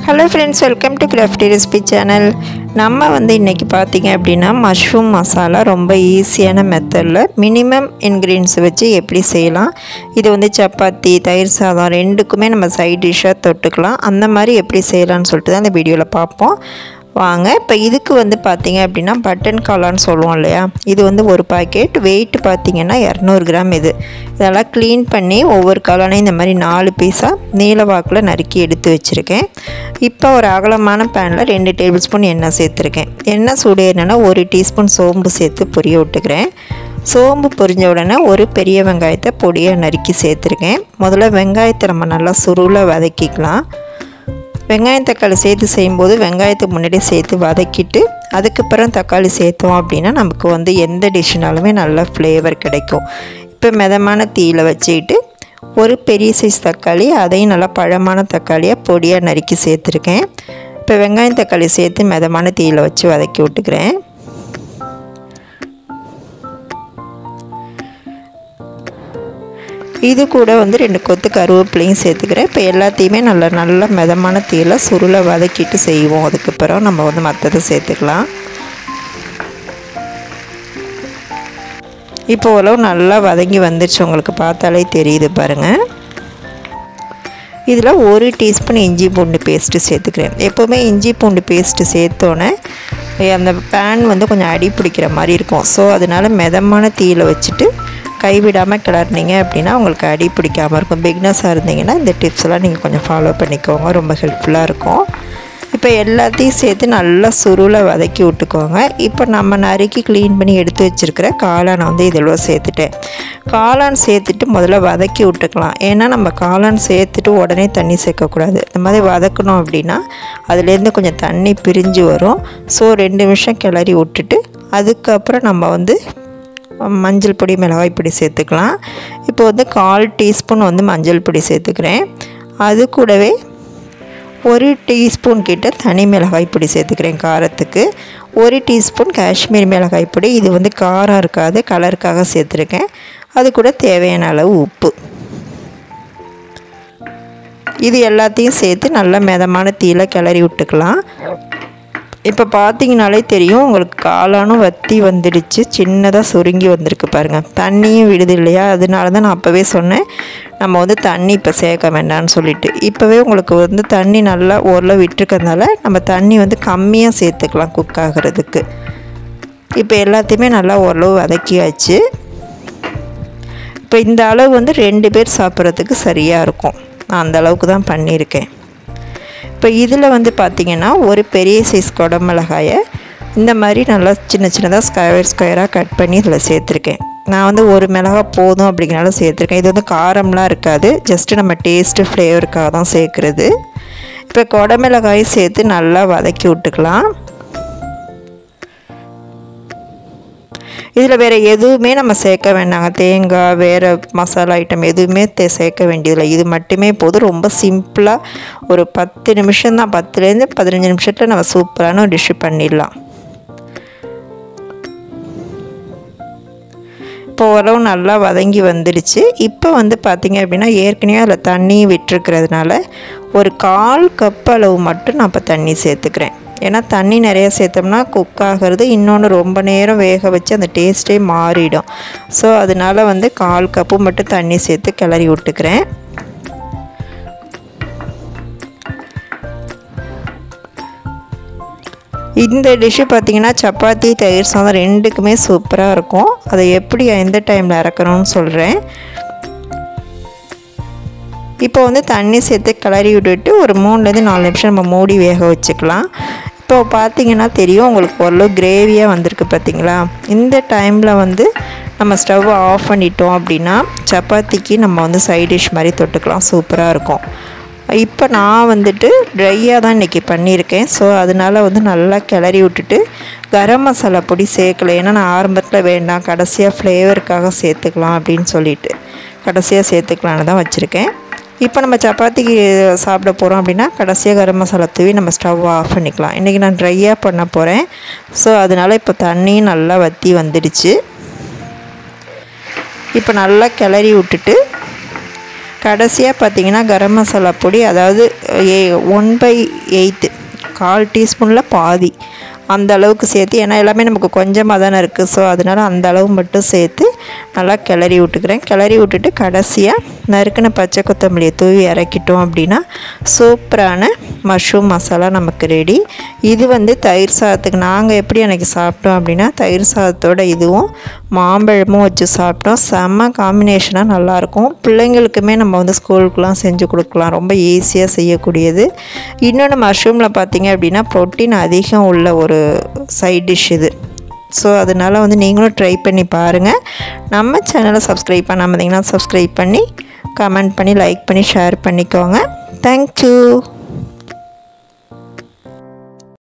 hello friends welcome to Crafty Recipe channel நம்ம வந்து இன்றைக்கி பார்த்தீங்க அப்படின்னா மஷ்ரூம் மசாலா ரொம்ப ஈஸியான மெத்தடில் மினிமம் இன்க்ரீடியன்ஸ் வச்சு எப்படி செய்யலாம் இது வந்து சப்பாத்தி தயிர் சாதம் ரெண்டுக்குமே நம்ம சைட் டிஷ்ஷாக தொட்டுக்கலாம் அந்த மாதிரி எப்படி செய்யலாம்னு சொல்லிட்டு தான் இந்த வீடியோவில் பார்ப்போம் வாங்க இப்போ இதுக்கு வந்து பார்த்தீங்க அப்படின்னா பட்டன் காளான்னு சொல்லுவோம் இல்லையா இது வந்து ஒரு பாக்கெட் வெயிட் பார்த்தீங்கன்னா இரநூறு கிராம் இது இதெல்லாம் க்ளீன் பண்ணி ஒவ்வொரு காளானையும் இந்த மாதிரி நாலு பீஸாக நீல வாக்கில் நறுக்கி எடுத்து வச்சுருக்கேன் இப்போ ஒரு அகலமான பேனில் ரெண்டு டேபிள் ஸ்பூன் எண்ணெய் சேர்த்துருக்கேன் எண்ணெய் சூடேறினா ஒரு டீஸ்பூன் சோம்பு சேர்த்து பொரிய விட்டுக்கிறேன் சோம்பு பொரிஞ்ச உடனே ஒரு பெரிய வெங்காயத்தை பொடியாக நறுக்கி சேர்த்துருக்கேன் முதல்ல வெங்காயத்தை நம்ம நல்லா சுருளை வதக்கிக்கலாம் வெங்காயம் தக்காளி சேர்த்து செய்யும்போது வெங்காயத்தை முன்னாடி சேர்த்து வதக்கிட்டு அதுக்கப்புறம் தக்காளி சேர்த்தோம் அப்படின்னா நமக்கு வந்து எந்த டிஷ்ஷுனாலுமே நல்ல ஃப்ளேவர் கிடைக்கும் இப்போ மிதமான தீயில் வச்சுக்கிட்டு ஒரு பெரிய சைஸ் தக்காளி அதையும் நல்லா பழமான தக்காளியாக பொடியாக நறுக்கி சேர்த்துருக்கேன் இப்போ வெங்காயம் தக்காளி சேர்த்து மிதமான தீயில் வச்சு வதக்கி விட்டுக்கிறேன் இது கூட வந்து ரெண்டு கொத்து கருவேப்பிலையும் சேர்த்துக்கிறேன் இப்போ எல்லாத்தையுமே நல்லா நல்ல மிதமான தீயில் சுருளை வதக்கிட்டு செய்வோம் அதுக்கப்புறம் நம்ம வந்து மற்றதை சேர்த்துக்கலாம் இப்போ ஓரளவு நல்லா வதங்கி வந்துடுச்சு உங்களுக்கு பார்த்தாலே தெரியுது பாருங்கள் இதில் ஒரு டீஸ்பூன் இஞ்சி பூண்டு பேஸ்ட்டு சேர்த்துக்கிறேன் எப்போவுமே இஞ்சி பூண்டு பேஸ்ட்டு சேர்த்தோன்னே அந்த பேன் வந்து கொஞ்சம் அடி பிடிக்கிற மாதிரி இருக்கும் ஸோ அதனால் மிதமான தீயில் வச்சுட்டு கைவிடாமல் கிளறினீங்க அப்படின்னா உங்களுக்கு அடி பிடிக்காமல் இருக்கும் பிக்னஸாக இருந்தீங்கன்னா இந்த டிப்ஸ்லாம் நீங்கள் கொஞ்சம் ஃபாலோ பண்ணிக்கோங்க ரொம்ப ஹெல்ப்ஃபுல்லாக இருக்கும் இப்போ எல்லாத்தையும் சேர்த்து நல்லா சுருளை வதக்கி விட்டுக்கோங்க இப்போ நம்ம நறுக்கி க்ளீன் பண்ணி எடுத்து வச்சுருக்கிற காளானை வந்து இதில் சேர்த்துட்டேன் காளான் சேர்த்துட்டு முதல்ல வதக்கி விட்டுக்கலாம் ஏன்னா நம்ம காளான் சேர்த்துட்டு உடனே தண்ணி சேர்க்கக்கூடாது இந்த மாதிரி வதக்கணும் அப்படின்னா அதுலேருந்து கொஞ்சம் தண்ணி பிரிஞ்சு வரும் ஸோ ரெண்டு நிமிஷம் கிளறி விட்டுட்டு அதுக்கப்புறம் நம்ம வந்து மஞ்சள் பொடி மிளகாய் பொடி சேர்த்துக்கலாம் இப்போ வந்து கால் டீஸ்பூன் வந்து மஞ்சள் பொடி சேர்த்துக்கிறேன் அது கூடவே ஒரு டீஸ்பூன் கிட்ட தனி மிளகாய் பொடி சேர்த்துக்கிறேன் காரத்துக்கு ஒரு டீஸ்பூன் காஷ்மீர் மிளகாய் பொடி இது வந்து காரம் இருக்காது கலருக்காக சேர்த்துருக்கேன் அது கூட தேவையான அளவு உப்பு இது எல்லாத்தையும் சேர்த்து நல்லா மிதமான தீயில் கிளறி விட்டுக்கலாம் இப்போ பார்த்தீங்கனாலே தெரியும் உங்களுக்கு காளானும் வத்தி வந்துடுச்சு சின்னதாக சுருங்கி வந்திருக்கு பாருங்கள் தண்ணியும் விடுது இல்லையா அதனால தான் நான் அப்போவே சொன்னேன் நம்ம வந்து தண்ணி இப்போ சேர்க்க வேண்டாம்னு சொல்லிட்டு இப்போவே உங்களுக்கு வந்து தண்ணி நல்லா ஓரளவு விட்டுருக்கறதுனால நம்ம தண்ணி வந்து கம்மியாக சேர்த்துக்கலாம் குக் ஆகிறதுக்கு இப்போ எல்லாத்தையுமே நல்லா ஓரளவு வதக்கியாச்சு இப்போ இந்த அளவு வந்து ரெண்டு பேர் சாப்பிட்றதுக்கு சரியாக இருக்கும் நான் அந்த அளவுக்கு தான் பண்ணியிருக்கேன் இப்போ இதில் வந்து பார்த்திங்கன்னா ஒரு பெரிய சைஸ் குடமிளகாயை இந்த மாதிரி நல்லா சின்ன சின்னதாக ஸ்கொயர் ஸ்கொயராக கட் பண்ணி இதில் சேர்த்துருக்கேன் நான் வந்து ஒரு மிளகா போதும் அப்படிங்கிறனால சேர்த்துருக்கேன் இது வந்து காரம்லாம் இருக்காது ஜஸ்ட்டு நம்ம டேஸ்ட்டு ஃப்ளேவருக்காக தான் சேர்க்குறது இப்போ குடமிளகாயை சேர்த்து நல்லா வதக்கி விட்டுக்கலாம் இதில் வேறு எதுவுமே நம்ம சேர்க்க வேண்டாங்க தேங்காய் வேறு மசாலா ஐட்டம் எதுவுமே தே சேர்க்க வேண்டியதில்லை இது மட்டுமே போதும் ரொம்ப சிம்பிளாக ஒரு பத்து நிமிஷம் தான் பத்துலேருந்து பதினஞ்சு நிமிஷத்தில் நம்ம சூப்பரான ஒரு டிஷ்ஷு பண்ணிடலாம் இப்போ ஓரளவு நல்லா வதங்கி வந்துடுச்சு இப்போ வந்து பார்த்திங்க அப்படின்னா ஏற்கனவே அதில் தண்ணி விட்டுருக்கிறதுனால ஒரு கால் கப் அளவு மட்டும் நான் இப்போ தண்ணி சேர்த்துக்கிறேன் ஏன்னா தண்ணி நிறைய சேர்த்தோம்னா குக் ஆகிறது இன்னொன்று ரொம்ப நேரம் வேக வச்சு அந்த டேஸ்ட்டே மாறிடும் ஸோ அதனால் வந்து கால் கப்பு மட்டும் தண்ணி சேர்த்து கிளறி விட்டுக்கிறேன் இந்த டிஷ்ஷு பார்த்திங்கன்னா சப்பாத்தி தயிர் சாதம் ரெண்டுக்குமே சூப்பராக இருக்கும் அதை எப்படி எந்த டைமில் இறக்கணும்னு சொல்கிறேன் இப்போ வந்து தண்ணி சேர்த்து கிளறி விட்டுட்டு ஒரு மூணுலேருந்து நாலு நிமிஷம் நம்ம மூடி வேக வச்சுக்கலாம் இப்போ பார்த்தீங்கன்னா தெரியும் உங்களுக்கு ஓரளவு கிரேவியாக வந்திருக்கு பார்த்தீங்களா இந்த டைமில் வந்து நம்ம ஸ்டவ் ஆஃப் பண்ணிட்டோம் அப்படின்னா சப்பாத்திக்கு நம்ம வந்து சைட் டிஷ் மாதிரி தொட்டுக்கலாம் சூப்பராக இருக்கும் இப்போ நான் வந்துட்டு ட்ரையாக தான் இன்றைக்கி பண்ணியிருக்கேன் ஸோ அதனால் வந்து நல்லா கிளறி விட்டுட்டு கரம் மசாலா பொடி சேர்க்கல ஏன்னா நான் ஆரம்பத்தில் வேண்டாம் கடைசியாக ஃப்ளேவருக்காக சேர்த்துக்கலாம் அப்படின்னு சொல்லிட்டு கடைசியாக சேர்த்துக்கலான்னு தான் வச்சுருக்கேன் இப்போ நம்ம சப்பாத்திக்கு சாப்பிட போகிறோம் அப்படின்னா கடைசியாக கரம் மசாலா தூவி நம்ம ஸ்டவ் ஆஃப் பண்ணிக்கலாம் இன்றைக்கி நான் ட்ரையாக பண்ண போகிறேன் ஸோ அதனால் இப்போ தண்ணியும் நல்லா வற்றி வந்துடுச்சு இப்போ நல்லா கிளறி விட்டுட்டு கடைசியாக பார்த்தீங்கன்னா கரம் மசாலா பொடி அதாவது ஏ ஒன் பை எயித்து கால் டீஸ்பூனில் பாதி அந்த அளவுக்கு சேர்த்து ஏன்னா எல்லாமே நமக்கு கொஞ்சமாக தானே இருக்குது ஸோ அதனால் அந்த அளவு மட்டும் சேர்த்து நல்லா கிளறி விட்டுக்கிறேன் கிளறி விட்டுட்டு கடைசியாக நறுக்கின பச்சை கொத்தமல்லியை தூவி இறக்கிட்டோம் அப்படின்னா சூப்பரான மஷ்ரூம் மசாலா நமக்கு ரெடி இது வந்து தயிர் சாதத்துக்கு நாங்கள் எப்படி எனக்கு சாப்பிட்டோம் அப்படின்னா தயிர் சாதத்தோட இதுவும் மாம்பழமும் வச்சு சாப்பிட்டோம் செம்ம காம்பினேஷனாக நல்லாயிருக்கும் பிள்ளைங்களுக்குமே நம்ம வந்து ஸ்கூலுக்குலாம் செஞ்சு கொடுக்கலாம் ரொம்ப ஈஸியாக செய்யக்கூடியது இன்னொன்று மஷ்ரூமில் பார்த்தீங்க அப்படின்னா ப்ரோட்டீன் அதிகம் உள்ள ஒரு சைட் டிஷ் இது ஸோ அதனால் வந்து நீங்களும் ட்ரை பண்ணி பாருங்கள் நம்ம சேனலை சப்ஸ்கிரைப் பண்ணாமல் இருந்தீங்கன்னா சப்ஸ்கிரைப் பண்ணி கமெண்ட் பண்ணி லைக் பண்ணி ஷேர் பண்ணிக்கோங்க தேங்க்யூ